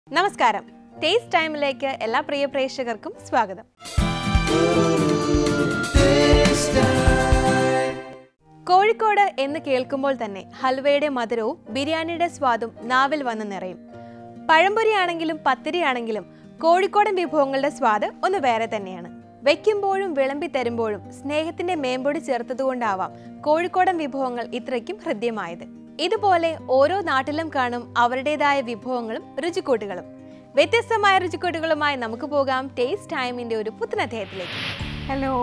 നമസ്കാരം ടേസ്റ്റ് ടൈമിലേക്ക് എല്ലാ പ്രിയ പ്രേക്ഷകർക്കും സ്വാഗതം കോഴിക്കോട് എന്ന് കേൾക്കുമ്പോൾ തന്നെ ഹൽവയുടെ മധുരവും ബിരിയാണിയുടെ സ്വാദും നാവിൽ വന്ന് നിറയും പഴംപൊരിയാണെങ്കിലും പത്തിരിയാണെങ്കിലും കോഴിക്കോടൻ വിഭവങ്ങളുടെ സ്വാദ് ഒന്ന് വേറെ തന്നെയാണ് വെക്കുമ്പോഴും വിളമ്പി തരുമ്പോഴും സ്നേഹത്തിന്റെ മേമ്പൊടി ചേർത്തതുകൊണ്ടാവാം കോഴിക്കോടൻ വിഭവങ്ങൾ ഇത്രയ്ക്കും ഹൃദ്യമായത് ഇതുപോലെ ഓരോ നാട്ടിലും കാണും അവരുടേതായ വിഭവങ്ങളും രുചിക്കൂട്ടുകളും വ്യത്യസ്തമായ രുചിക്കൂട്ടുകളുമായി നമുക്ക് പോകാം ടേസ്റ്റ് ടൈമിന്റെ ഒരു പുത്തൻ അധ്യായത്തിലേക്ക് ഹലോ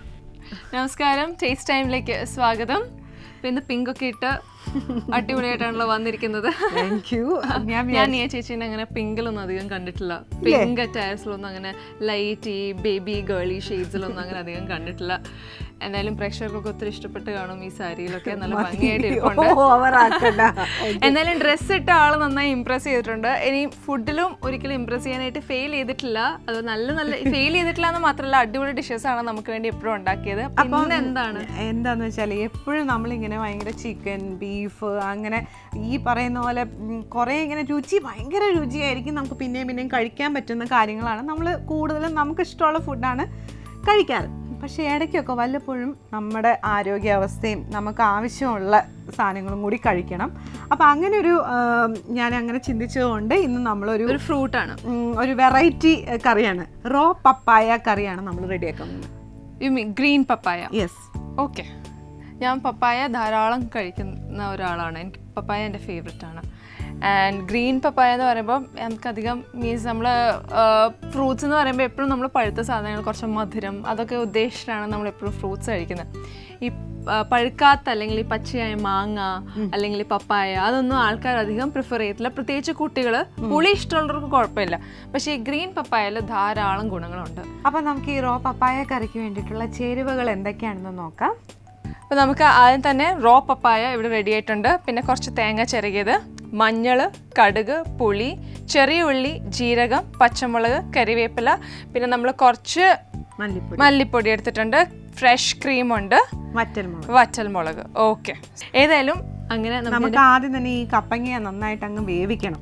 നമസ്കാരം ടേസ്റ്റ് ടൈമിലേക്ക് സ്വാഗതം ഇപ്പൊ ഇന്ന് പിങ്ക് ഒക്കെ ഇട്ട് അടിപൊളിയായിട്ടാണല്ലോ വന്നിരിക്കുന്നത് താങ്ക് യു ഞാൻ ഞാൻ ഈ ചേച്ചീനെ അങ്ങനെ പിങ്കിലൊന്നും അധികം കണ്ടിട്ടില്ല പിങ്ക് അറ്റയർസിലൊന്നും അങ്ങനെ ലൈറ്റ് ഈ ബേബി ഗേളി ഷെയ്ഡ്സിലൊന്നും അങ്ങനെ അധികം കണ്ടിട്ടില്ല എന്തായാലും പ്രേക്ഷകർക്കൊക്കെ ഒത്തിരി ഇഷ്ടപ്പെട്ട് കാണും ഈ സാരിയിലൊക്കെ നല്ല ഭംഗിയായിട്ട് ഇരിപ്പുണ്ട് ഓവർ ആക്കണ്ട എന്നാലും ഡ്രസ്സ് ഇട്ട ആള് നന്നായി ഇംപ്രസ് ചെയ്തിട്ടുണ്ട് ഇനി ഫുഡിലും ഒരിക്കലും ഇംപ്രസ് ചെയ്യാനായിട്ട് ഫെയിൽ ചെയ്തിട്ടില്ല അത് നല്ല നല്ല ഫെയിൽ ചെയ്തിട്ടില്ല എന്ന് മാത്രമല്ല അടിപൊളി ഡിഷസ് ആണ് നമുക്ക് വേണ്ടി എപ്പോഴും ഉണ്ടാക്കിയത് അപ്പൊ ഇന്ന് എന്താണ് എന്താന്ന് വെച്ചാൽ എപ്പോഴും നമ്മളിങ്ങനെ ഭയങ്കര ചിക്കൻ ബീഫ് അങ്ങനെ ഈ പറയുന്ന പോലെ ഉം, കുറേ ഇങ്ങനെ രുചി ഭയങ്കര രുചിയായിരിക്കും നമുക്ക് പിന്നെയും പിന്നെയും കഴിക്കാൻ പറ്റുന്ന കാര്യങ്ങളാണ് നമ്മൾ കൂടുതലും നമുക്ക് ഇഷ്ടമുള്ള ഫുഡാണ് കഴിക്കാറ് പക്ഷേ ഇടയ്ക്കൊക്കെ വല്ലപ്പോഴും നമ്മുടെ ആരോഗ്യാവസ്ഥയും നമുക്ക് ആവശ്യമുള്ള സാധനങ്ങളും കൂടി കഴിക്കണം അപ്പോൾ അങ്ങനെ ഒരു ഞാൻ അങ്ങനെ ചിന്തിച്ചതുകൊണ്ട് ഇന്ന് നമ്മളൊരു ഒരു ഫ്രൂട്ടാണ് ഉം, ഒരു വെറൈറ്റി കറിയാണ് റോ പപ്പായ കറിയാണ് നമ്മൾ റെഡിയാക്കുന്നത് you mean green papaya yes okay ഞാൻ പപ്പായ ധാരാളം കഴിക്കുന്ന ഒരാളാണ് എനിക്ക് പപ്പായ എൻ്റെ ഫേവററ്റ് ആണ് ആൻഡ് ഗ്രീൻ പപ്പായ എന്ന് പറയുമ്പോൾ നമുക്കധികം മീൻസ് നമ്മൾ ഫ്രൂട്ട്സ് എന്ന് പറയുമ്പോൾ എപ്പോഴും നമ്മൾ പഴുത്ത സാധനങ്ങൾ കുറച്ച് മധുരം അതൊക്കെ ഉദ്ദേശിച്ചിട്ടാണ് നമ്മൾ എപ്പോഴും ഫ്രൂട്ട്സ് കഴിക്കുന്നത് ഈ ആ, പഴുക്കാത്ത അല്ലെങ്കിൽ ഈ പച്ചയായ മാങ്ങ അല്ലെങ്കിൽ ഈ പപ്പായ അതൊന്നും ആൾക്കാർ അധികം പ്രിഫർ ചെയ്യത്തില്ല പ്രത്യേകിച്ച് കുട്ടികൾ പുളി ഇഷ്ടമുള്ളവർക്ക് കുഴപ്പമില്ല പക്ഷേ ഈ ഗ്രീൻ പപ്പായയിൽ ധാരാളം ഗുണങ്ങളുണ്ട് അപ്പോൾ നമുക്ക് ഈ റോ പപ്പായ കറിക്ക് വേണ്ടിയിട്ടുള്ള ചേരുവകൾ എന്തൊക്കെയാണെന്ന് നോക്കാം അപ്പോൾ നമുക്ക് ആദ്യം തന്നെ റോ പപ്പായ ഇവിടെ റെഡി ആയിട്ടുണ്ട് പിന്നെ കുറച്ച് തേങ്ങ ചിരകിയത് മഞ്ഞൾ കടുക് പുളി ചെറിയ ഉള്ളി ജീരകം പച്ചമുളക് കരിവേപ്പില പിന്നെ നമ്മൾ കുറച്ച് മല്ലിപ്പൊടി മല്ലിപ്പൊടി എടുത്തിട്ടുണ്ട് ഫ്രഷ് ക്രീം ഉണ്ട് വറ്റൽമുളക് വറ്റൽമുളക് ഓക്കെ ഏതായാലും അങ്ങനെ നമുക്ക് നമുക്ക് ആദ്യം തന്നെ ഈ കപ്പങ്ങ നന്നായിട്ട് അങ്ങ് വേവിക്കണം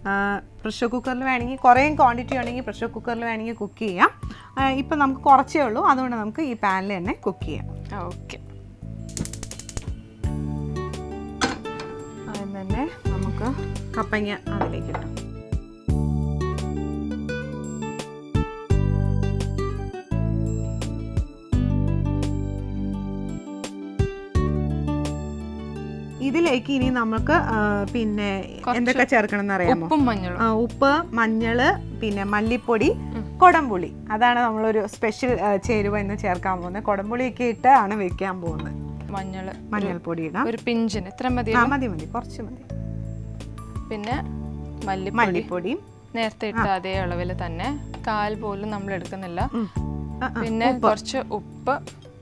പ്രഷർ കുക്കറിൽ വേണമെങ്കിൽ കുറേ ക്വാണ്ടിറ്റി വേണമെങ്കിൽ പ്രഷർ കുക്കറിൽ വേണമെങ്കിൽ കുക്ക് ചെയ്യാം ആ, ഇപ്പം നമുക്ക് കുറച്ചേ ഉള്ളൂ അതുകൊണ്ട് നമുക്ക് ഈ പാനിൽ തന്നെ കുക്ക് ചെയ്യാം ഓക്കെ ആദ്യം തന്നെ നമുക്ക് കപ്പങ്ങ അതിലേക്ക് ഇടാം ഇതിലേക്ക് ഇനി നമുക്ക് ആ, പിന്നെ എന്തൊക്കെ ചേർക്കണം എന്ന് അറിയാമോ ഉപ്പും മഞ്ഞളും ആ, ഉപ്പ് മഞ്ഞള് പിന്നെ മല്ലിപ്പൊടി കൊടംപുളി അതാണ് നമ്മളൊരു സ്പെഷ്യൽ ആ, ചേരുവ ഇന്ന് ചേർക്കാൻ പോകുന്നത് കൊടംപുളിയൊക്കെ ഇട്ട് ആണ് വെക്കാൻ പോകുന്നത് മഞ്ഞൾ മഞ്ഞൾപ്പൊടി ഇടാം ഒരു പിഞ്ചിന് ഇത്ര മതി ആ മതി മതി കുറച്ച് മതി പിന്നെ മല്ലിപ്പൊടി മല്ലിപ്പൊടിയും നേരത്തെ ഇട്ട അതേ അളവിൽ തന്നെ കാൽ പോലും നമ്മൾ എടുക്കുന്നില്ല ഉം. ആ, ആ, പിന്നെ കുറച്ച് ഉപ്പ്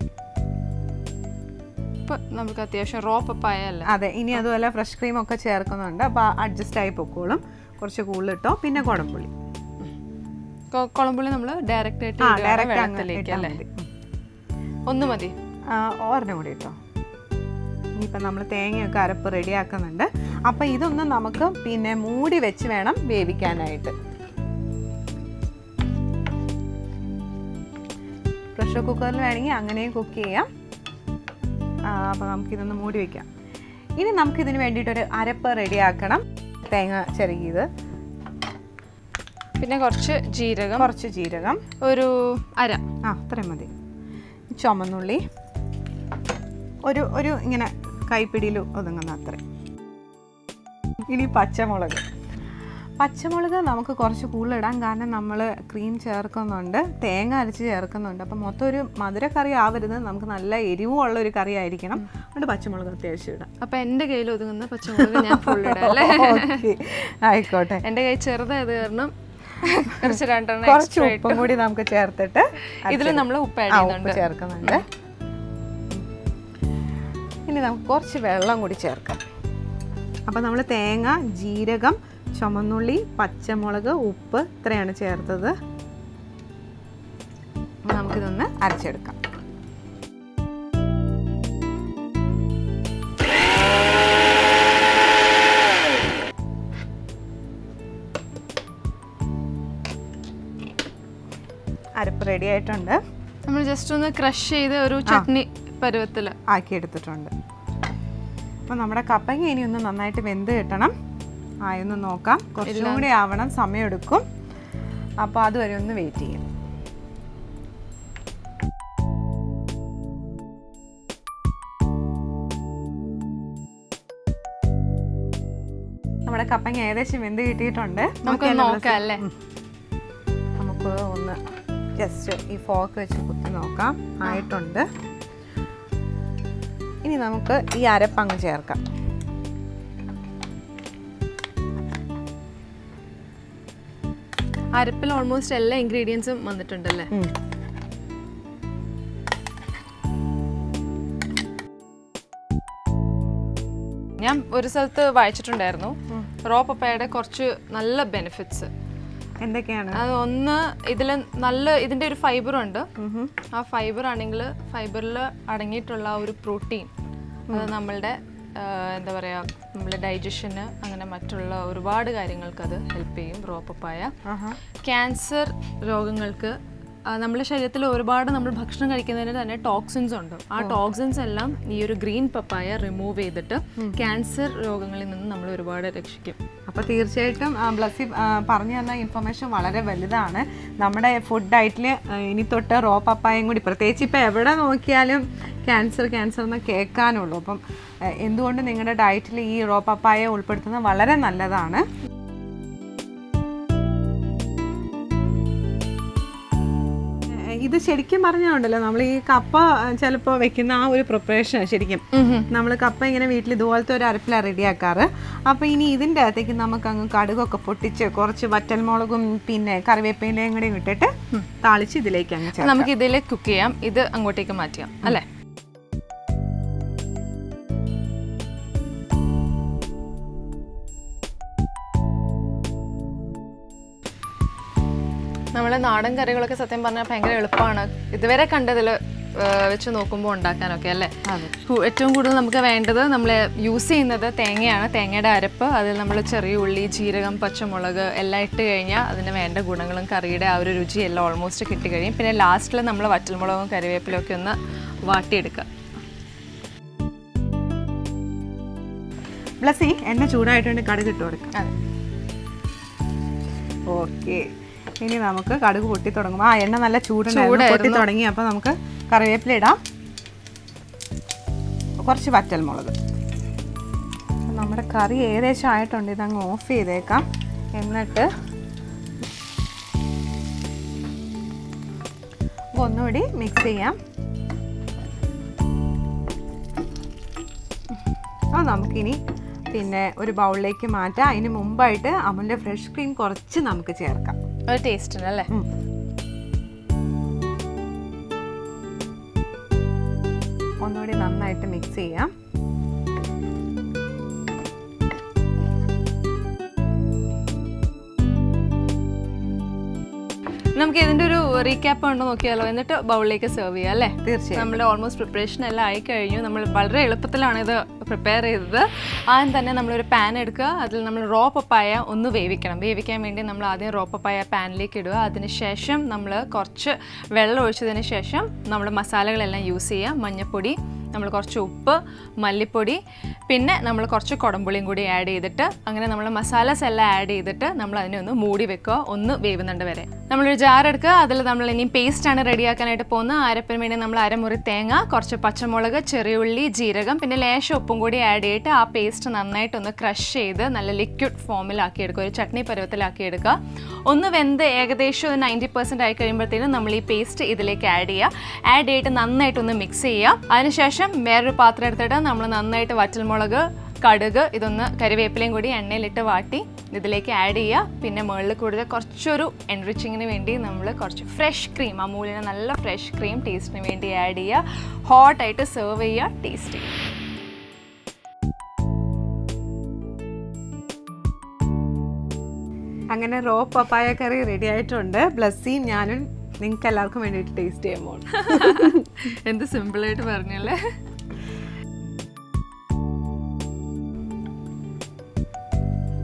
ഉപ്പ് നമുക്ക് അത്യാവശ്യം റോ പപ്പായ അല്ല അതെ ഇനി അതുപോലെ ഫ്രഷ് ക്രീം ഒക്കെ ചേർക്കുന്നുണ്ട് അപ്പൊ അഡ്ജസ്റ്റ് ആയി പൊക്കോളും കുറച്ച് കൂടുതലിട്ടോ പിന്നെ കുടംപുളി കൊ- കുളമ്പുളി നമ്മൾ ഡയറക്റ്റ് ആയിട്ട് ആ ഇടുകയാണ് ഡയറക്റ്റ് അങ്ങ് വെള്ളത്തിലേക്ക് ഇട്ടാൽ അല്ലേ മതി ഒന്ന് മതി ആ, ഒരെണ്ണം കൂടി ഇട്ടോ ഇനിയിപ്പം നമ്മൾ തേങ്ങയൊക്കെ അരപ്പ് റെഡിയാക്കുന്നുണ്ട് അപ്പം ഇതൊന്ന് നമുക്ക് പിന്നെ മൂടി വെച്ച് വേണം വേവിക്കാനായിട്ട് പ്രഷർ കുക്കറിൽ വേണമെങ്കിൽ അങ്ങനെയും കുക്ക് ചെയ്യാം അപ്പോൾ നമുക്കിതൊന്ന് മൂടി വെക്കാം ഇനി നമുക്കിതിന് വേണ്ടിയിട്ടൊരു അരപ്പ് റെഡിയാക്കണം തേങ്ങ ചെറുകിയത് പിന്നെ കുറച്ച് ജീരകം കുറച്ച് ജീരകം ഒരു അര ആ അത്രയും മതി ചുമന്നുള്ളി ഒരു ഒരു ഇങ്ങനെ കൈപ്പിടിയിൽ ഒതുങ്ങുന്ന അത്രയും ഇനി പച്ചമുളക് പച്ചമുളക് നമുക്ക് കുറച്ച് കൂടുതലിടാം കാരണം നമ്മൾ ക്രീം ചേർക്കുന്നുണ്ട് തേങ്ങ അരച്ച് ചേർക്കുന്നുണ്ട് അപ്പം മൊത്തം ഒരു മധുരക്കറി ആവരുത് നമുക്ക് നല്ല എരിവും ഉള്ള ഒരു കറി ആയിരിക്കണം അതുകൊണ്ട് പച്ചമുളക് അത്യാവശ്യം ഇടാം അപ്പൊ എന്റെ കയ്യിൽ ഒതുങ്ങുന്ന പച്ചമുളക് ഞാൻ ഫുൾ ഇടാം അല്ലേ ഓക്കെ ആയിക്കോട്ടെ എന്റെ കൈ ചെറുതായത് കാരണം കുറച്ച് രണ്ടെണ്ണം കുറച്ച് ഉപ്പും കൂടി നമുക്ക് ചേർത്തിട്ട് ഇതിൽ നമ്മൾ ഉപ്പ് ആഡ് ആ ചെയ്യുന്നുണ്ട് ഉപ്പ് ചേർക്കുന്നുണ്ട് ഇനി നമുക്ക് കുറച്ച് വെള്ളം കൂടി ചേർക്കാം അപ്പോൾ നമ്മൾ തേങ്ങ ജീരകം ചുമന്നുള്ളി പച്ചമുളക് ഉപ്പ് ഇത്രയാണ് ചേർത്തത് അപ്പോൾ നമുക്കിതൊന്ന് അരച്ചെടുക്കാം അരപ്പ് റെഡി ആയിട്ടുണ്ട് നമ്മൾ ജസ്റ്റ് ഒന്ന് ക്രഷ് ചെയ്ത് ഒരു ചട്നി പരുവത്തിൽ ആക്കി എടുത്തിട്ടുണ്ട് അപ്പോൾ നമ്മുടെ കപ്പങ്ങ ഇനി ഒന്ന് നന്നായിട്ട് വെന്ത് കിട്ടണം ആയൊന്ന് നോക്കാം കുറച്ചും കൂടി ആവണം സമയമെടുക്കും അപ്പോൾ അതുവരെ ഒന്ന് വെയിറ്റ് ചെയ്യും നമ്മുടെ കപ്പങ്ങ ഏകദേശം വെന്ത് കിട്ടിയിട്ടുണ്ട് നമുക്ക് നോക്കിയാലോ നോക്കാം അല്ലേ നമുക്ക് ഒന്ന് ജസ്റ്റ് ഈ ഫോർക്ക് വെച്ച് കുത്തി നോക്കാം ആയിട്ടുണ്ട് ഇനി നമുക്ക് ഈ അരപ്പങ്ങ് ചേർക്കാം അരപ്പിൽ ഓൾമോസ്റ്റ് എല്ലാ ഇൻഗ്രീഡിയൻസും വന്നിട്ടുണ്ടല്ലേ ഞാൻ ഒരു സ്ഥലത്ത് വായിച്ചിട്ടുണ്ടായിരുന്നു റോ പപ്പയുടെ കുറച്ച് നല്ല ബെനിഫിറ്റ്സ് എന്തൊക്കെയാണ് അത് ഒന്ന് ഇതിൽ നല്ല ഇതിൻ്റെ ഒരു ഫൈബർ ഉണ്ട് ആ ഫൈബർ ആണെങ്കിൽ ഫൈബറിൽ അടങ്ങിയിട്ടുള്ള ആ ഒരു പ്രോട്ടീൻ അത് നമ്മളുടെ ആ, എന്താ പറയുക നമ്മുടെ ഡൈജഷന് അങ്ങനെ മറ്റുള്ള ഒരുപാട് കാര്യങ്ങൾക്ക് അത് ഹെൽപ്പ് ചെയ്യും റോ പപ്പായ ആഹാ. ക്യാൻസർ രോഗങ്ങൾക്ക് ആ, നമ്മുടെ ശരീരത്തിൽ ഒരുപാട് നമ്മൾ ഭക്ഷണം കഴിക്കുന്നതിന് തന്നെ ടോക്സിൻസ് ഉണ്ട് ആ ടോക്സിൻസ് എല്ലാം ഈ ഒരു ഗ്രീൻ പപ്പായ റിമൂവ് ചെയ്തിട്ട് ക്യാൻസർ രോഗങ്ങളിൽ നിന്ന് നമ്മൾ ഒരുപാട് രക്ഷിക്കും അപ്പോൾ തീർച്ചയായിട്ടും ആ, ബ്ലസ്സി ആ, പറഞ്ഞു തന്ന ഇൻഫർമേഷൻ വളരെ വലുതാണ് നമ്മുടെ ഫുഡ് ഡയറ്റിൽ ഇനി തൊട്ട് റോ പപ്പായും കൂടി പ്രത്യേകിച്ച് ഇപ്പോൾ എവിടെ നോക്കിയാലും ക്യാൻസർ ക്യാൻസർ എന്ന് കേൾക്കാനുള്ളൂ അപ്പം ആ, എന്തുകൊണ്ട് നിങ്ങളുടെ ഡയറ്റിൽ ഈ റോ പപ്പായ ഉൾപ്പെടുത്തുന്നത് വളരെ നല്ലതാണ് ഏ, ഇത് ശരിക്കും പറഞ്ഞുണ്ടല്ലോ നമ്മൾ ഈ കപ്പ ചിലപ്പോൾ വെക്കുന്ന ആ ഒരു പ്രിപ്പറേഷൻ ശരിക്കും നമ്മൾ കപ്പ ഇങ്ങനെ വീട്ടിൽ ഇതുപോലത്തെ ഒരു അരപ്പിലാണ് റെഡിയാക്കാറ് അപ്പോൾ ഇനി ഇതിൻ്റെ അകത്തേക്ക് നമുക്ക് അങ്ങ് കടുകൊക്കെ പൊട്ടിച്ച് കുറച്ച് വറ്റൽമുളകും പിന്നെ കറിവേപ്പിലയും കൂടി ഇട്ടിട്ട് താളിച്ച് ഇതിലേക്ക് അങ്ങ് ചേർക്കാം നമുക്ക് ഇതിൽ കുക്ക് ചെയ്യാം ഇത് അങ്ങോട്ടേക്ക് മാറ്റിയാം അല്ലേ നമ്മളെ നാടൻ കറികളൊക്കെ സത്യം പറഞ്ഞാൽ ഭയങ്കര എളുപ്പമാണ് ഇതുവരെ കണ്ടതിൽ വെച്ച് നോക്കുമ്പോൾ ഉണ്ടാക്കാനൊക്കെ അല്ലേ അതെ കു- ഏറ്റവും കൂടുതൽ നമുക്ക് വേണ്ടത് നമ്മൾ യൂസ് ചെയ്യുന്നത് തേങ്ങയാണ് തേങ്ങയുടെ അരപ്പ് അതിൽ നമ്മൾ ചെറിയ ഉള്ളി ജീരകം പച്ചമുളക് എല്ലാം ഇട്ട് കഴിഞ്ഞാൽ അതിന് വേണ്ട ഗുണങ്ങളും കറിയുടെ ആ ഒരു രുചി എല്ലാം ഓൾമോസ്റ്റ് കിട്ടിക്കഴിയും പിന്നെ ലാസ്റ്റിൽ നമ്മൾ വറ്റൽമുളകും കറിവേപ്പിലും ഒക്കെ ഒന്ന് വാട്ടിയെടുക്കുക ബ്ലസ്സി എണ്ണ ചൂടായിട്ടുണ്ട് കടുക് ഇട്ട് കൊടുക്കാം അതെ ഓക്കെ ഇനി നമുക്ക് കടുക് പൊട്ടി തുടങ്ങും ആ എണ്ണ നല്ല ചൂടുണ്ടായിരുന്നു പൊട്ടി തുടങ്ങി അപ്പോൾ നമുക്ക് കറിവേപ്പില ഇടാം കുറച്ച് വറ്റൽമുളക് അപ്പോൾ നമ്മുടെ കറി ഏകദേശം ആയിട്ടുണ്ട് ഇതങ്ങ് ഓഫ് ചെയ്തേക്കാം എന്നിട്ട് ഒന്നുകൂടി മിക്സ് ചെയ്യാം അപ്പോൾ നമുക്കിനി പിന്നെ ഒരു ബൗളിലേക്ക് മാറ്റാം അതിന് മുമ്പായിട്ട് അമുലിൻ്റെ ഫ്രഷ് ക്രീം കുറച്ച് നമുക്ക് ചേർക്കാം ഒരു ടേസ്റ്റിന് അല്ലേ ഉം. ഒന്നുകൂടി നന്നായിട്ട് മിക്സ് ചെയ്യാം നമുക്ക് ഇതിന്റെ ഒരു റീക്യാപ്പ് ഉണ്ടോ നോക്കിയാലോ എന്നിട്ട് ബൗളിലേക്ക് സെർവ് ചെയ്യാം അല്ലേ തീർച്ചയായും നമ്മുടെ ഓൾമോസ്റ്റ് പ്രിപ്പറേഷൻ എല്ലാം ആയി കഴിഞ്ഞു നമ്മൾ വളരെ എളുപ്പത്തിലാണ് ഇത് പ്രിപ്പയർ ചെയ്തത് ആദ്യം തന്നെ നമ്മളൊരു പാൻ എടുക്കുക അതിൽ നമ്മൾ റോ പപ്പായ ഒന്ന് വേവിക്കണം വേവിക്കാൻ വേണ്ടി നമ്മൾ ആദ്യം റോ പപ്പായ പാനിലേക്ക് ഇടുക അതിനുശേഷം നമ്മൾ കുറച്ച് വെള്ളം ഒഴിച്ചതിന് ശേഷം നമ്മുടെ മസാലകളെല്ലാം യൂസ് ചെയ്യുക മഞ്ഞൾപ്പൊടി നമ്മൾ കുറച്ച് ഉപ്പ് മല്ലിപ്പൊടി പിന്നെ നമ്മൾ കുറച്ച് കുടംപുളിയും കൂടി ആഡ് ചെയ്തിട്ട് അങ്ങനെ നമ്മൾ മസാലാസ് എല്ലാം ആഡ് ചെയ്തിട്ട് നമ്മൾ അതിനെ ഒന്ന് മൂടി വെക്കുക ഒന്ന് വേവുന്നുണ്ട് വരെ നമ്മളൊരു ജാർ എടുക്കുക അതിൽ നമ്മൾ ഇനി പേസ്റ്റ് ആണ് റെഡിയാക്കാനായിട്ട് പോകുന്നത് അരപ്പിന് വേണ്ടി നമ്മൾ അരമുറി തേങ്ങ കുറച്ച് പച്ചമുളക് ചെറിയുള്ളി ജീരകം പിന്നെ ലേശം ഉപ്പും കൂടി ആഡ് ചെയ്തിട്ട് ആ പേസ്റ്റ് നന്നായിട്ടൊന്ന് ക്രഷ് ചെയ്ത് നല്ല ലിക്വിഡ് ഫോമിലാക്കി എടുക്കുക ഒരു ചട്നി പരുവത്തിലാക്കി എടുക്കുക ഒന്ന് വെന്ത് ഏകദേശം ഒരു നയൻറ്റി പെർസെൻറ്റ് ആയി കഴിയുമ്പോഴത്തേനും നമ്മൾ ഈ പേസ്റ്റ് ഇതിലേക്ക് ആഡ് ചെയ്യുക ആഡ് ചെയ്തിട്ട് നന്നായിട്ടൊന്ന് മിക്സ് ചെയ്യുക അതിനുശേഷം വേറൊരു പാത്രം എടുത്തിട്ട് നമ്മൾ നന്നായിട്ട് വറ്റൽമുളക് കടുക് ഇതൊന്ന് കരിവേപ്പിലയും കൂടി എണ്ണയിലിട്ട് വാട്ടി ഇതിലേക്ക് ആഡ് ചെയ്യുക പിന്നെ മുകളിൽ കൂടുതൽ കുറച്ചൊരു എൻറിച്ചിങ്ങിന് വേണ്ടി നമ്മൾ കുറച്ച് ഫ്രഷ് ക്രീം അമൂലിന് നല്ല ഫ്രഷ് ക്രീം ടേസ്റ്റിന് വേണ്ടി ആഡ് ചെയ്യുക ഹോട്ടായിട്ട് സെർവ് ചെയ്യുക ടേസ്റ്റ് ചെയ്യുക അങ്ങനെ റോ പപ്പായ കറി റെഡി ആയിട്ടുണ്ട് ബ്ലസ്സിയും ഞാനും നിങ്ങൾക്ക് എല്ലാവർക്കും വേണ്ടിയിട്ട് ടേസ്റ്റ് ചെയ്യുമ്പോൾ എന്ത് സിമ്പിളായിട്ട് പറഞ്ഞല്ലേ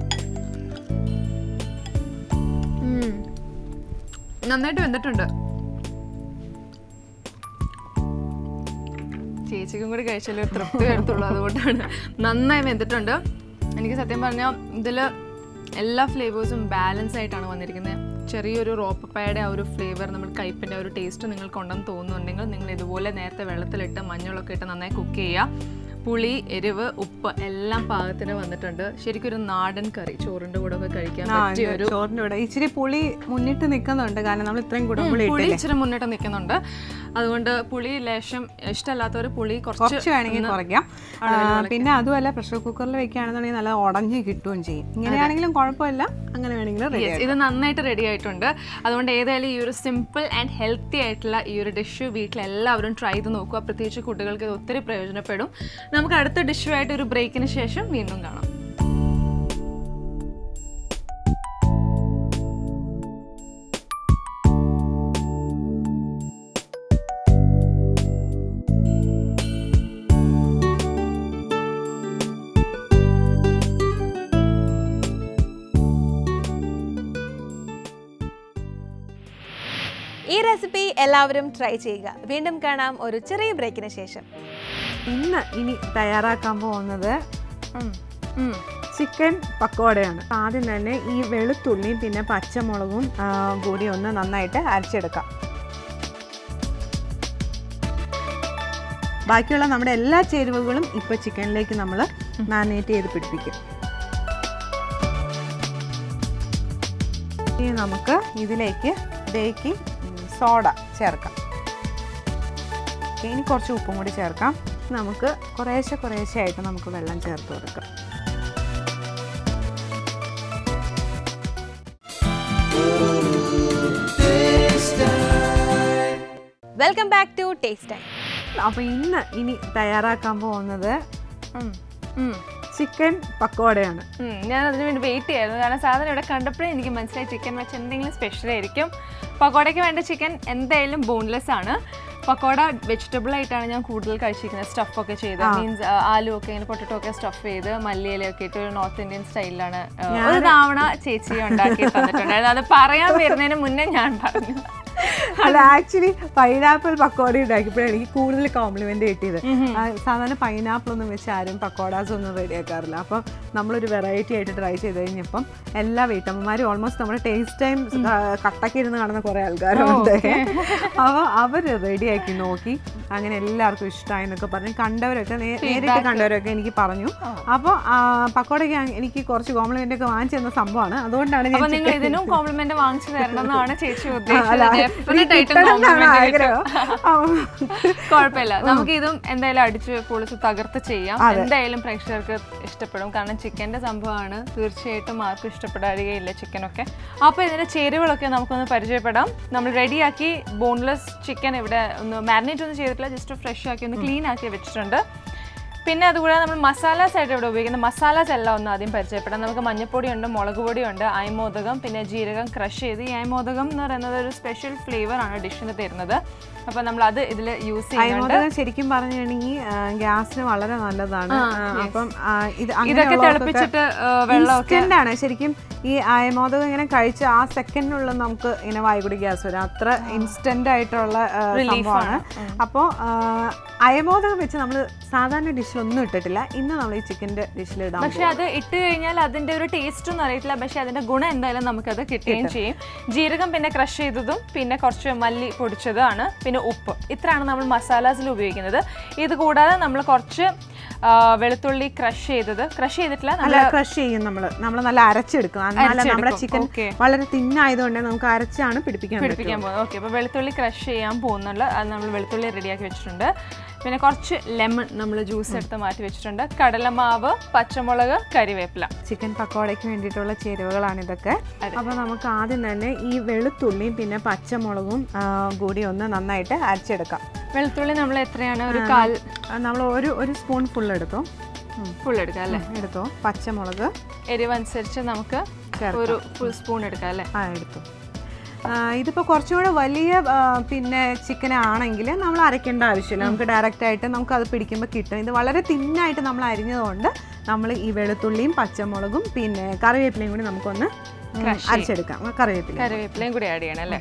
നന്നായിട്ട് വെന്തിട്ടുണ്ട് ചേച്ചിക്കും കൂടി കഴിച്ചാലേ ഒരു തൃപ്തി വരത്തുള്ളൂ അതുകൊണ്ടാണ് നന്നായി വെന്തിട്ടുണ്ട് എനിക്ക് സത്യം പറഞ്ഞാൽ ഇതിൽ എല്ലാ ഫ്ലേവേഴ്സും ബാലൻസ് ആയിട്ടാണ് വന്നിരിക്കുന്നത് ചെറിയൊരു റോപ്പപ്പായുടെ ആ ഒരു ഫ്ലേവർ നമ്മൾ കയ്പിൻ്റെ ആ ഒരു ടേസ്റ്റ് നിങ്ങൾക്ക് ഉണ്ടെന്ന് തോന്നുന്നുണ്ടെങ്കിൽ നിങ്ങൾ ഇതുപോലെ നേരത്തെ വെള്ളത്തിലിട്ട് മഞ്ഞളൊക്കെ ഇട്ട് നന്നായി കുക്ക് ചെയ്യുക പുളി എരിവ് ഉപ്പ് എല്ലാം പാകത്തിന് വന്നിട്ടുണ്ട് ശരിക്കും ഒരു നാടൻ കറി ചോറിൻ്റെ കൂടെ ഒക്കെ കഴിക്കാൻ ആ, പറ്റിയ ഇത് ഒരു ചോറിന്റെ കൂടെ ഇച്ചിരി പുളി മുന്നിട്ട് നിൽക്കുന്നുണ്ട് കാരണം നമ്മൾ ഇത്രയും കുടംപുളി പുളി ഇട്ടില്ലേ ഇച്ചിരി മുന്നിട്ട് നിൽക്കുന്നുണ്ട് അതുകൊണ്ട് പുളി ലേശം ഇഷ്ടമല്ലാത്തവർ പുളി കുറച്ച് കുറച്ച് വേണമെങ്കിൽ കുറയ്ക്കാം ആ, പിന്നെ അതുമല്ല പ്രഷർ കുക്കറിൽ വെക്കുകയാണെന്നുണ്ടെങ്കിൽ നല്ല ഉടഞ്ഞ് കിട്ടുകയും ചെയ്യും ഇങ്ങനെയാണെങ്കിലും കുഴപ്പമില്ല അങ്ങനെ വേണമെങ്കിലും റെഡി Yes, ഇത് നന്നായിട്ട് റെഡി ആയിട്ടുണ്ട് അതുകൊണ്ട് ഏതായാലും ഈ ഒരു സിമ്പിൾ ആൻഡ് ഹെൽത്തി ആയിട്ടുള്ള ഈ ഒരു ഡിഷ് വീട്ടിലെല്ലാവരും ട്രൈ ചെയ്ത് നോക്കുക പ്രത്യേകിച്ച് കുട്ടികൾക്ക് ഇത് ഒത്തിരി പ്രയോജനപ്പെടും നമുക്ക് അടുത്ത ഡിഷുമായിട്ട് ഒരു ബ്രേക്കിന് ശേഷം വീണ്ടും കാണാം ഈ റെസിപ്പി എല്ലാവരും ട്രൈ ചെയ്യുക വീണ്ടും കാണാം ഒരു ചെറിയ ബ്രേക്കിന് ശേഷം ഇന്ന് ഇനി തയ്യാറാക്കാൻ പോകുന്നത് ഉം. ഉം. ചിക്കൻ പക്കോടയാണ് ആദ്യം തന്നെ ഈ വെളുത്തുള്ളിയും പിന്നെ പച്ചമുളകും ആ, കൂടി ഒന്ന് നന്നായിട്ട് അരച്ചെടുക്കാം ബാക്കിയുള്ള നമ്മുടെ എല്ലാ ചേരുവകളും ഇപ്പോൾ ചിക്കനിലേക്ക് നമ്മൾ മാരിനേറ്റ് ചെയ്ത് പിടിപ്പിക്കും ഇനി നമുക്ക് ഇതിലേക്ക് ബേക്കിംഗ് സോഡ ചേർക്കാം ഓക്കേ, ഇനി കുറച്ച് ഉപ്പും കൂടി ചേർക്കാം നമുക്ക് കുറേശ്ശെ കുറേശ്ശെ ആയിട്ട് നമുക്ക് വെള്ളം ചേർത്ത് കൊടുക്കാം welcome back to taste time അപ്പോൾ ഇന്ന് ഇനി തയ്യാറാക്കാൻ പോകുന്നത് ഉം. ഉം. ചിക്കൻ പക്കോടയാണ് ഉം, ഞാൻ അതിന് വേണ്ടി വെയിറ്റ് ചെയ്യായിരുന്നു കാരണം സാധനം ഇവിടെ കണ്ടപ്പോഴേ എനിക്ക് മനസ്സിലായി ചിക്കൻ വെച്ച് എന്തെങ്കിലും സ്പെഷ്യൽ ആയിരിക്കും പക്കോടയ്ക്ക് വേണ്ട ചിക്കൻ എന്തായാലും ബോൺലെസ് ആണ് പക്കോട വെജിറ്റബിൾ ആയിട്ടാണ് ഞാൻ കൂടുതൽ കഴിച്ചിരിക്കുന്നത് സ്റ്റഫ് ഒക്കെ ചെയ്ത് മീൻസ് ആലു ഒക്കെ ഇങ്ങനെ പൊട്ടറ്റോ ഒക്കെ സ്റ്റഫ് ചെയ്ത് മല്ലിയിലൊക്കെ ഇട്ട് ഒരു നോർത്ത് ഇന്ത്യൻ സ്റ്റൈലിലാണ് ഒരു തവണ ചേച്ചി ഉണ്ടാക്കി തന്നിട്ടുണ്ടായിരുന്നു അത് പറയാൻ വരുന്നതിന് മുന്നേ ഞാൻ പറഞ്ഞു അല്ല ആക്ച്വലി പൈനാപ്പിൾ പക്കോട ഉണ്ടാക്കിയപ്പോഴാണ് എനിക്ക് കൂടുതൽ കോംപ്ലിമെന്റ് കിട്ടിയത് ആ, സാധാരണ പൈനാപ്പിൾ ഒന്നും വെച്ച് ആരും പക്കോടാസ് ഒന്നും റെഡിയാക്കാറില്ല അപ്പം നമ്മളൊരു വെറൈറ്റി ആയിട്ട് ട്രൈ ചെയ്ത് കഴിഞ്ഞപ്പം എല്ലാ വീട്ടമ്മമാരും ഓൾമോസ്റ്റ് നമ്മുടെ ടേസ്റ്റ് ടൈം കട്ടക്കി ഇരുന്ന് കാണുന്ന കുറേ ആൾക്കാരുണ്ട് അപ്പോൾ അവർ റെഡിയാക്കി നോക്കി അങ്ങനെ എല്ലാവർക്കും ഇഷ്ടമായി എന്നൊക്കെ പറഞ്ഞ് കണ്ടവരൊക്കെ നേ- നേരിട്ട് കണ്ടവരൊക്കെ എനിക്ക് പറഞ്ഞു അപ്പോൾ പക്കോടയ്ക്ക് എനിക്ക് കുറച്ച് കോംപ്ലിമെന്റ് ഒക്കെ വാങ്ങിച്ചു തന്ന സംഭവമാണ് അതുകൊണ്ടാണ് അപ്പൊ ഞാൻ നിങ്ങൾ ഇതിനും കോംപ്ലിമെന്റ് വാങ്ങിച്ചു തരണം എന്നാണ് ചേച്ചി അല്ല, ഉദ്ദേശിച്ചത് Definite ആയിട്ടും കിട്ടണം എന്നാണ് compliment കിട്ടും. ആഗ്രഹം. ആ. കുഴപ്പമില്ല നമുക്ക് ഇതും എന്തായാലും അടിച്ച് പൊളിച്ച് തകർത്ത് ചെയ്യാം എന്തായാലും പ്രേക്ഷകർക്ക് ഇഷ്ടപ്പെടും കാരണം ചിക്കന്റെ സംഭവമാണ് തീർച്ചയായിട്ടും ആർക്കും ഇഷ്ടപ്പെടാതികയില്ല ചിക്കനൊക്കെ അപ്പോൾ ഇതിന്റെ ചേരുവകളൊക്കെ നമുക്കൊന്ന് പരിചയപ്പെടാം നമ്മൾ റെഡിയാക്കി ബോൺലെസ് ചിക്കൻ ഇവിടെ ഒന്ന് മാരിനേറ്റ് ഒന്നും ചെയ്തിട്ടില്ല ജസ്റ്റ് ഫ്രഷ് ആക്കി ഒന്ന് ക്ലീൻ ആക്കി വെച്ചിട്ടുണ്ട് പിന്നെ അതുകൂടാതെ നമ്മൾ മസാലാസ് ആയിട്ട് ഇവിടെ ഉപയോഗിക്കുന്ന മസാലാസ് എല്ലാം ഒന്ന് ആദ്യം പരിചയപ്പെടാം നമുക്ക് മഞ്ഞപ്പൊടിയുണ്ട് മുളക് പൊടിയുണ്ട് അയമോദകം പിന്നെ ജീരകം ക്രഷ് ചെയ്ത് ഈ അയമോദകം എന്ന് പറയുന്നത് ഒരു സ്പെഷ്യൽ ഫ്ലേവർ ആണ് ഡിഷിന് തരുന്നത് അപ്പോൾ നമ്മൾ അത് ഇതിൽ യൂസ് ചെയ്യുന്നുണ്ട് അയമോദകം ശരിക്കും പറഞ്ഞിട്ടുണ്ടെങ്കിൽ ഗ്യാസിന് വളരെ നല്ലതാണ് ആ, അപ്പം ആ, ഇത് ഇതൊക്കെ തിളപ്പിച്ചിട്ട് ആ, വെള്ളമൊക്കെ ഇൻസ്റ്റന്റ് ആണ് ശരിക്കും ഈ അയമോദകം ഇങ്ങനെ കഴിച്ച് ആ സെക്കൻഡിനുള്ള നമുക്ക് ഇങ്ങനെ വായുകുടി ഗ്യാസ് വരും അത്ര ഇൻസ്റ്റന്റ് ആയിട്ടുള്ള ആ, സംഭവമാണ് അപ്പോൾ അയമോദകം വെച്ച് നമ്മൾ സാധാരണ ഡിഷിലൊന്നും ഇട്ടിട്ടില്ല ഇന്ന് നമ്മൾ ഈ ചിക്കൻ്റെ ഡിഷിൽ ഇടാൻ പക്ഷെ അത് ഇട്ട് കഴിഞ്ഞാൽ അതിന്റെ ഒരു ടേസ്റ്റ് ഒന്നും അറിയത്തില്ല പക്ഷെ അതിന്റെ ഗുണം എന്തായാലും നമുക്കത് കിട്ടുകയും ചെയ്യും ജീരകം പിന്നെ ക്രഷ് ചെയ്തതും പിന്നെ കുറച്ച് മല്ലി പൊടിച്ചതാണ് പിന്നെ ഉപ്പ് ഇത്രയാണ് നമ്മൾ മസാലാസിൽ ഉപയോഗിക്കുന്നത് ഇത് കൂടാതെ നമ്മൾ കുറച്ച് ആ, വെളുത്തുള്ളി ക്രഷ് ചെയ്തത് ക്രഷ് ചെയ്തിട്ടില്ല നമ്മൾ അല്ല ക്രഷ് ചെയ്യും നമ്മൾ നമ്മൾ നല്ല അരച്ചെടുക്കും എന്നാലും നമ്മുടെ അരച്ചെടുക്കും. Chicken Okay. വളരെ തിന്നായതുകൊണ്ട് നമുക്ക് അരച്ചാണ് പിടിപ്പിക്കാൻ പറ്റും പിടിപ്പിക്കാൻ പോകുന്നത് ഓക്കെ അപ്പോൾ വെളുത്തുള്ളി ക്രഷ് ചെയ്യാൻ പോകുന്നുണ്ട് അത് നമ്മൾ വെളുത്തുള്ളി റെഡിയാക്കി വെച്ചിട്ടുണ്ട് പിന്നെ കുറച്ച് ലെമൺ നമ്മൾ ജ്യൂസ് എടുത്ത് മാറ്റി വെച്ചിട്ടുണ്ട് കടലമാവ് പച്ചമുളക് കരിവേപ്പില ചിക്കൻ പക്കോടയ്ക്ക് വേണ്ടിയിട്ടുള്ള ചേരുവകളാണ് ഇതൊക്കെ അപ്പോൾ നമുക്ക് ആദ്യം തന്നെ ഈ വെളുത്തുള്ളിയും പിന്നെ പച്ചമുളകും ആ, കൂടി ഒന്ന് നന്നായിട്ട് അരച്ചെടുക്കാം വെളുത്തുള്ളി നമ്മൾ എത്രയാണ് ഒരു കാൽ നമ്മൾ ഒരു ഒരു സ്പൂൺ ഫുൾ എടുത്തോ ഉം, ഫുൾ എടുക്കാം അല്ലേ എടുത്തോ പച്ചമുളക് എരിവ് അനുസരിച്ച് നമുക്ക് ചേർക്കാം. ഒരു ഫുൾ സ്പൂൺ എടുക്കാം അല്ലേ ആ എടുത്തു ഇതിപ്പോൾ കുറച്ചും കൂടെ വലിയ ആ, പിന്നെ ചിക്കൻ ആണെങ്കിൽ നമ്മൾ അരയ്ക്കേണ്ട ആവശ്യമില്ല നമുക്ക് ഡയറക്റ്റ് ആയിട്ട് നമുക്ക് അത് പിടിക്കുമ്പോൾ കിട്ടും ഇത് വളരെ തിന്നായിട്ട് നമ്മൾ അരിഞ്ഞതുകൊണ്ട് നമ്മൾ ഈ വെളുത്തുള്ളിയും പച്ചമുളകും പിന്നെ കറിവേപ്പിലയും കൂടി നമുക്കൊന്ന് ഉം, അരച്ചെടുക്കാം കറിവേപ്പില കറിവേപ്പിലയും കൂടി ആഡ് ചെയ്യണം അല്ലേ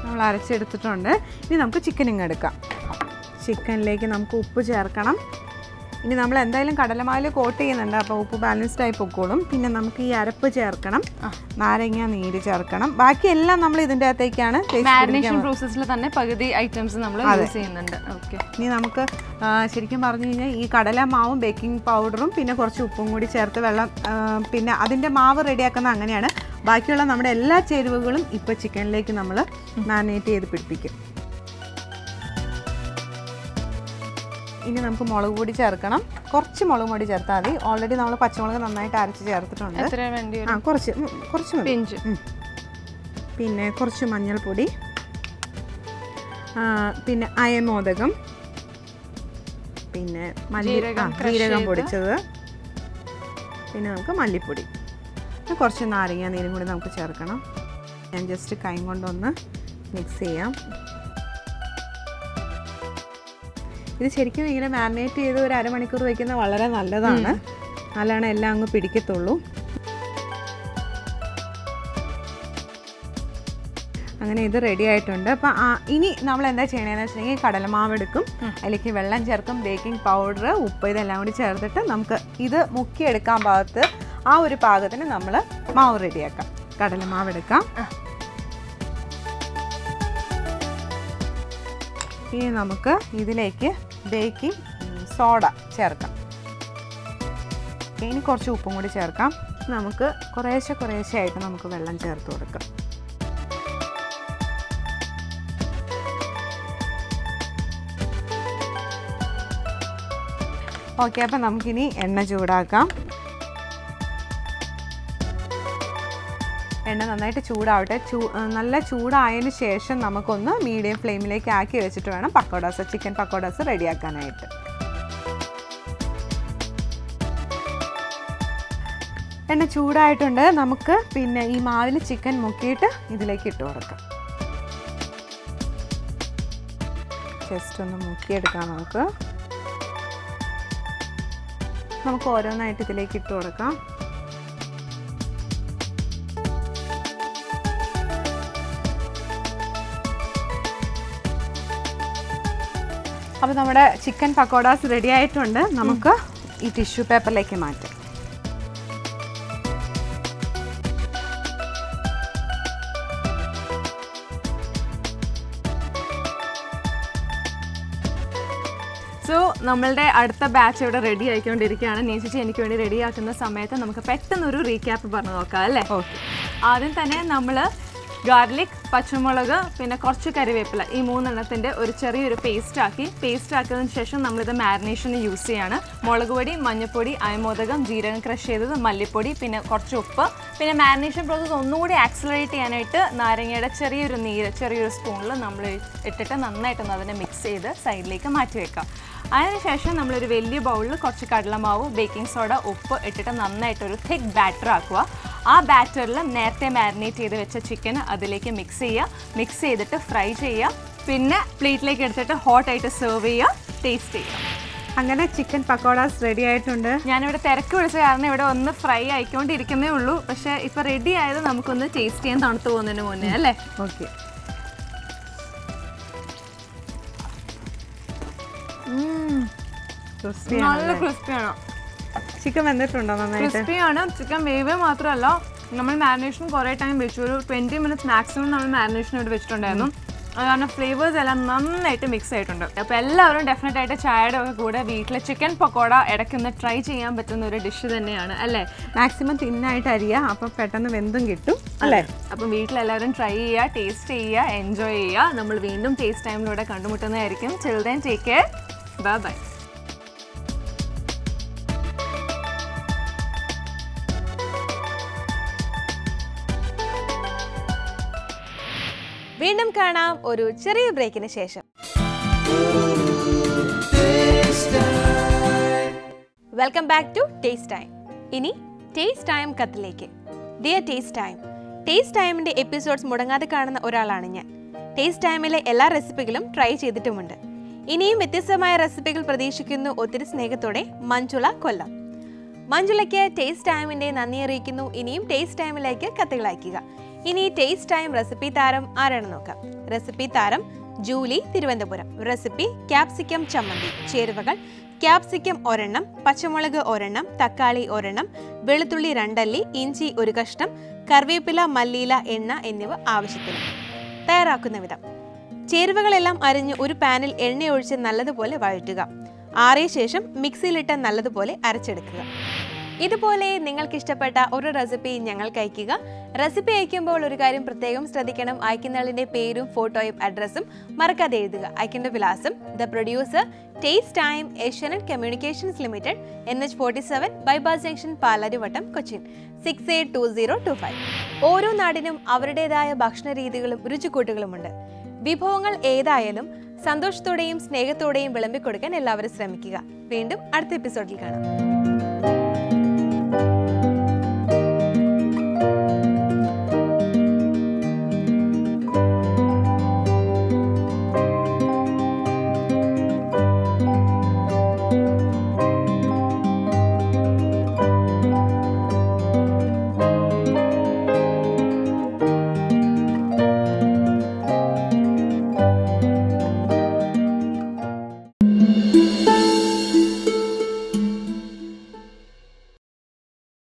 നമ്മൾ അരച്ചെടുത്തിട്ടുണ്ട് ഇനി നമുക്ക് ചിക്കൻ ഇങ്ങ് എടുക്കാം ചിക്കനിലേക്ക് നമുക്ക് ഉപ്പ് ചേർക്കണം ഇനി നമ്മൾ എന്തായാലും കടലമാവിൽ കോട്ട് ചെയ്യുന്നുണ്ട് അപ്പോൾ ഉപ്പ് ബാലൻസ്ഡ് ആയി പൊക്കോളും പിന്നെ നമുക്ക് ഈ അരപ്പ് ചേർക്കണം നാരങ്ങ നീര് ചേർക്കണം ബാക്കിയെല്ലാം നമ്മൾ ഇതിൻ്റെ അകത്തേക്കാണ് taste മാരിനേഷൻ പ്രോസസ്സിൽ തന്നെ പകുതി ഐറ്റംസ് നമ്മൾ യൂസ് ചെയ്യുന്നുണ്ട് ഓക്കെ ഇനി നമുക്ക് ആ, ശരിക്കും പറഞ്ഞു കഴിഞ്ഞാൽ ഈ കടലമാവും ബേക്കിംഗ് പൗഡറും പിന്നെ കുറച്ച് ഉപ്പും കൂടി ചേർത്ത് വെള്ളം ആ, പിന്നെ അതിൻ്റെ മാവ് റെഡിയാക്കുന്ന അങ്ങനെയാണ് ബാക്കിയുള്ള നമ്മുടെ എല്ലാ ചേരുവകളും ഇപ്പോൾ ചിക്കനിലേക്ക് നമ്മൾ മാരിനേറ്റ് ചെയ്ത് പിടിപ്പിക്കും ഇനി നമുക്ക് മുളക് പൊടി ചേർക്കണം കുറച്ച് മുളക് പൊടി ചേർത്താൽ മതി ഓൾറെഡി നമ്മൾ പച്ചമുളക് നന്നായിട്ട് അരച്ച് ചേർത്തിട്ടുണ്ട് എത്ര വേണ്ടി ആ കുറച്ച് ഉം, കുറച്ച് മതി പിഞ്ച് ഉം. പിന്നെ കുറച്ച് മഞ്ഞൾപ്പൊടി ആ, പിന്നെ അയമോദകം പിന്നെ മല്ലി ജീരകം ആ, crush ജീരകം ചെയ്ത്. പൊടിച്ചത് പിന്നെ നമുക്ക് മല്ലിപ്പൊടി പിന്നെ കുറച്ച് നാരങ്ങ നീരും കൂടി നമുക്ക് ചേർക്കണം ഞാൻ ജസ്റ്റ് കൈ കൊണ്ടൊന്ന് മിക്സ് ചെയ്യാം ഇത് ശരിക്കും ഇങ്ങനെ മാരിനേറ്റ് ചെയ്ത് ഒരു അരമണിക്കൂർ വെക്കുന്നത് വളരെ നല്ലതാണ് നല്ലതാണ് എല്ലാം അങ്ങ് പിടിക്കത്തുള്ളൂ അങ്ങനെ ഇത് റെഡി ആയിട്ടുണ്ട് അപ്പം ഇനി നമ്മൾ എന്താ ചെയ്യണമെന്ന് വെച്ചിട്ടുണ്ടെങ്കിൽ കടലമാവ് എടുക്കും അതിലേക്ക് വെള്ളം ചേർക്കും ബേക്കിംഗ് പൗഡർ ഉപ്പ് ഇതെല്ലാം കൂടി ചേർത്തിട്ട് നമുക്ക് ഇത് മുക്കിയെടുക്കാൻ ഭാഗത്ത് ആ ഒരു പാകത്തിന് നമ്മൾ മാവ് റെഡിയാക്കാം കടലമാവ് എടുക്കാം ഇനി നമുക്ക് ഇതിലേക്ക് ബേക്കിംഗ് സോഡ ചേർക്കാം ഇനി കുറച്ച് ഉപ്പും കൂടി ചേർക്കാം നമുക്ക് കുറേശ്ശെ കുറേശ്ശെ ആയിട്ട് നമുക്ക് വെള്ളം ചേർത്ത് കൊടുക്കാം ഓക്കെ അപ്പം നമുക്കിനി എണ്ണ ചൂടാക്കാം എണ്ണ നന്നായിട്ട് ചൂടാവട്ടെ ചൂ ആ, നല്ല ചൂടായതിന് ശേഷം നമുക്കൊന്ന് മീഡിയം ഫ്ലെയിമിലേക്ക് ആക്കി വെച്ചിട്ട് വേണം പക്കോടാസ് ചിക്കൻ പക്കോടാസ് റെഡിയാക്കാനായിട്ട് എണ്ണ ചൂടായിട്ടുണ്ട് നമുക്ക് പിന്നെ ഈ മാവിൽ ചിക്കൻ മുക്കിയിട്ട് ഇതിലേക്ക് ഇട്ട് കൊടുക്കാം ജസ്റ്റ് ഒന്ന് മുക്കിയെടുക്കാം നമുക്ക് നമുക്ക് ഓരോന്നായിട്ട് ഇതിലേക്ക് ഇട്ട് കൊടുക്കാം അപ്പോൾ നമ്മുടെ ചിക്കൻ പക്കോടാസ് റെഡി ആയിട്ടുണ്ട് നമുക്ക് ഈ ടിഷ്യൂ പേപ്പറിലേക്ക് മാറ്റാം സോ നമ്മളുടെ അടുത്ത ബാച്ച് ഇവിടെ റെഡി ആയിക്കൊണ്ടിരിക്കുകയാണ് നേച്ചിച്ച് എനിക്ക് വേണ്ടി റെഡി ആക്കുന്ന സമയത്ത് നമുക്ക് പെട്ടെന്നൊരു റീക്യാപ്പ് പറഞ്ഞു നോക്കാം അല്ലേ ഓക്കെ ആദ്യം തന്നെ നമ്മൾ ഗാർലിക് പച്ചമുളക് പിന്നെ കുറച്ച് കറിവേപ്പില ഈ മൂന്നെണ്ണത്തിൻ്റെ ഒരു ചെറിയൊരു പേസ്റ്റ് ആക്കി പേസ്റ്റ് ആക്കിയതിന് ശേഷം നമ്മളിത് മാരിനേഷന് യൂസ് ചെയ്യാണ് മുളക് പൊടി മഞ്ഞൾപ്പൊടി അയമോദകം ജീരകം ക്രഷ് ചെയ്തത് മല്ലിപ്പൊടി പിന്നെ കുറച്ച് ഉപ്പ് പിന്നെ മാരിനേഷൻ പ്രോസസ്സ് ഒന്നുകൂടി ആക്സിലറേറ്റ് ചെയ്യാനായിട്ട് നാരങ്ങയുടെ ചെറിയൊരു നീര് ചെറിയൊരു സ്പൂണിൽ നമ്മൾ ഇട്ടിട്ട് നന്നായിട്ടൊന്ന് അതിനെ മിക്സ് ചെയ്ത് സൈഡിലേക്ക് മാറ്റി വെക്കാം അതിനുശേഷം നമ്മളൊരു വലിയ ബൗളിൽ കുറച്ച് കടലമാവ് ബേക്കിംഗ് സോഡ ഉപ്പ് ഇട്ടിട്ട് നന്നായിട്ടൊരു തിക്ക് ബാറ്റർ ആക്കുക ആ ബാറ്ററിൽ നേരത്തെ മാരിനേറ്റ് ചെയ്ത് വെച്ച ചിക്കൻ അതിലേക്ക് മിക്സ് ചെയ്യുക മിക്സ് ചെയ്തിട്ട് ഫ്രൈ ചെയ്യുക പിന്നെ പ്ലേറ്റിലേക്ക് എടുത്തിട്ട് ഹോട്ടായിട്ട് സെർവ് ചെയ്യുക ടേസ്റ്റ് ചെയ്യുക അങ്ങനെ ചിക്കൻ പക്കോടാസ് റെഡി ആയിട്ടുണ്ട് ഞാനിവിടെ തിരക്ക് വിളിച്ച കാരണം ഇവിടെ ഒന്ന് ഫ്രൈ ആയിക്കൊണ്ടിരിക്കുന്നേ ഉള്ളൂ പക്ഷേ ഇപ്പോൾ റെഡി ആയത് നമുക്കൊന്ന് ടേസ്റ്റ് ചെയ്യാൻ തണുത്ത് പോകുന്നതിന് മുന്നേ അല്ലേ ഓക്കെ നല്ല ക്രിസ്പിയാണ് ചിക്കൻ വെന്തിട്ടുണ്ടോ നന്നായിട്ട് ക്രിസ്പിയാണ് ചിക്കൻ വേവ് മാത്രമല്ല നമ്മൾ മാരിനേഷൻ കുറേ ടൈം വെച്ചു ഒരു ട്വൻറ്റി മിനിറ്റ്സ് മാക്സിമം നമ്മൾ മാരിനേഷൻ ഇവിടെ വെച്ചിട്ടുണ്ടായിരുന്നു അത് കാരണം ഫ്ലേവേഴ്സ് എല്ലാം നന്നായിട്ട് മിക്സ് ആയിട്ടുണ്ട് അപ്പോൾ എല്ലാവരും ഡെഫിനറ്റ് ആയിട്ട് ചായയുടെ ഒക്കെ കൂടെ വീട്ടിൽ ചിക്കൻ പക്കോട ഇടയ്ക്കൊന്ന് ട്രൈ ചെയ്യാൻ പറ്റുന്ന ഒരു ഡിഷ് തന്നെയാണ് അല്ലേ മാക്സിമം തിന്നായിട്ട് അരിയുക അപ്പം പെട്ടെന്ന് വെന്തും കിട്ടും അല്ലേ അപ്പം വീട്ടിലെല്ലാവരും ട്രൈ ചെയ്യുക ടേസ്റ്റ് ചെയ്യുക എൻജോയ് ചെയ്യുക നമ്മൾ വീണ്ടും ടേസ്റ്റ് ടൈമിലൂടെ കണ്ടുമുട്ടുന്നതായിരിക്കും children take care bye bye വീണ്ടും കാണാം ഒരു ചെറിയ ബ്രേക്കിന് ശേഷം welcome back to taste time ഇനി ടേസ്റ്റ് ടൈം കത്തിലേക്ക് ഡിയർ ടേസ്റ്റ് ടൈം ടേസ്റ്റ് ടൈമിൻ്റെ എപ്പിസോഡ്സ് മുടങ്ങാതെ കാണുന്ന ഒരാളാണ് ഞാൻ ടേസ്റ്റ് ടൈമിലെ എല്ലാ റെസിപ്പികളും ട്രൈ ചെയ്തിട്ടുമുണ്ട് ഇനിയും വ്യത്യസ്തമായ റെസിപ്പികൾ പ്രതീക്ഷിക്കുന്നു ഒത്തിരി സ്നേഹത്തോടെ മഞ്ജുള കൊല്ലം മഞ്ജുളയ്ക്ക് ടേസ്റ്റ് ടൈമിൻ്റെ നന്ദി അറിയിക്കുന്നു ഇനിയും ടേസ്റ്റ് ടൈമിലേക്ക് കത്തുകൾ അയക്കുക ഇനി ടേസ്റ്റ് ടൈം റെസിപ്പി താരം ആരാണെന്ന് നോക്കാം റെസിപ്പി താരം ജൂലി തിരുവനന്തപുരം റെസിപ്പി ക്യാപ്സിക്കം ചമ്മന്തി ചേരുവകൾ ക്യാപ്സിക്കം ഒരെണ്ണം പച്ചമുളക് ഒരെണ്ണം തക്കാളി ഒരെണ്ണം വെളുത്തുള്ളി രണ്ടല്ലി ഇഞ്ചി ഒരു കഷ്ണം കറിവേപ്പില മല്ലിയില എണ്ണ എന്നിവ ആവശ്യത്തിന് തയ്യാറാക്കുന്ന വിധം ചേരുവകളെല്ലാം അരിഞ്ഞ് ഒരു പാനിൽ എണ്ണയൊഴിച്ച് നല്ലതുപോലെ വഴറ്റുക ആറിയ ശേഷം മിക്സിയിലിട്ട് നല്ലതുപോലെ അരച്ചെടുക്കുക ഇതുപോലെ നിങ്ങൾക്ക് ഇഷ്ടപ്പെട്ട ഒരു റെസിപ്പി ഞങ്ങൾക്ക് അയക്കുക റെസിപ്പി അയക്കുമ്പോൾ ഒരു കാര്യം പ്രത്യേകം ശ്രദ്ധിക്കണം അയക്കുന്നയാളിന്റെ പേരും ഫോട്ടോയും അഡ്രസ്സും മറക്കാതെ എഴുതുക അയക്കേണ്ട വിലാസം the producer taste time Asianet communications limited N H forty seven bypass junction Palarivattom Cochin six eight two zero two five ഓരോ നാടിനും അവരുടേതായ ഭക്ഷണ രീതികളും രുചിക്കൂട്ടുകളുമുണ്ട് വിഭവങ്ങൾ ഏതായാലും സന്തോഷത്തോടെയും സ്നേഹത്തോടെയും വിളമ്പിക്കൊടുക്കാൻ എല്ലാവരും ശ്രമിക്കുക വീണ്ടും അടുത്ത എപ്പിസോഡിൽ കാണാം